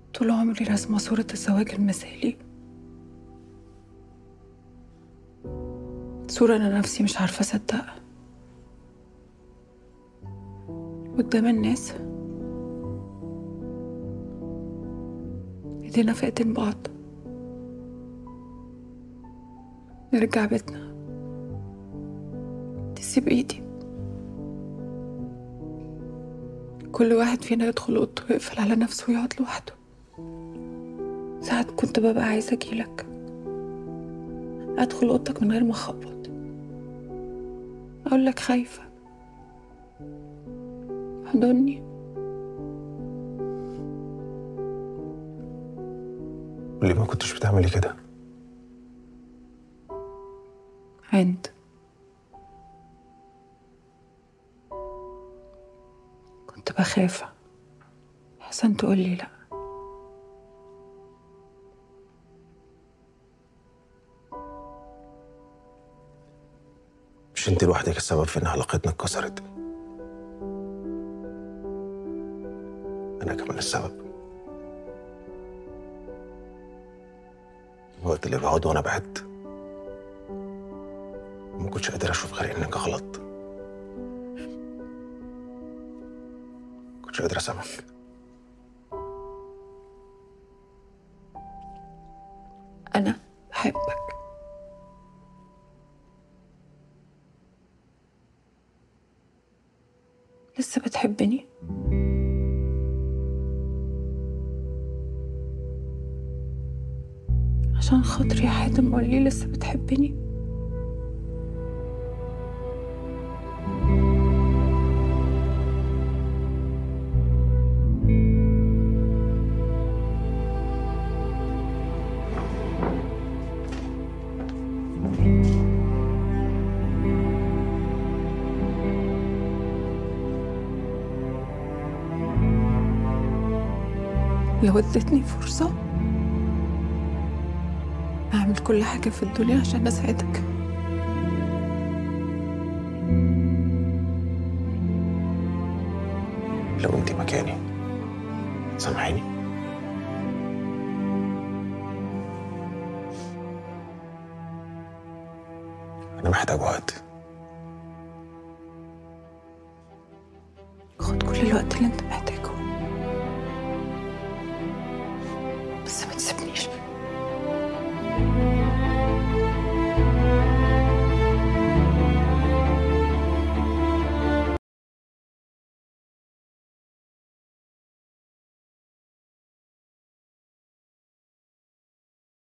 طول عمري راسمة صورة الزواج المثالي صورة أنا نفسي مش عارفة أصدقها قدام الناس ايدينا في ايدين بعض نرجع بيتنا تسيب ايدي كل واحد فينا يدخل اوضته ويقفل على نفسه ويقعد لوحده ساعات كنت ببقى عايزة أجيلك أدخل أوضتك من غير ما أخبط أقول لك خايفة حضني ليه ما كنتش بتعملي كده عند كنت بخاف حسن تقولي لأ مش انت لوحدك السبب في ان علاقتنا اتكسرت انا كمان السبب الوقت اللي بقعد وانا بعد ما كنتش قادر اشوف غير انك غلط ما كنتش قادر اسامحك أنا بحبك لسه بتحبني عشان خاطري يا حاتم قولي لسه بتحبني لو ادتني فرصة أعمل كل حاجة في الدنيا عشان أساعدك لو انت مكاني سامحيني انا محتاج وقت خد كل الوقت اللي أنت محتاجه بس ما تسيبنيش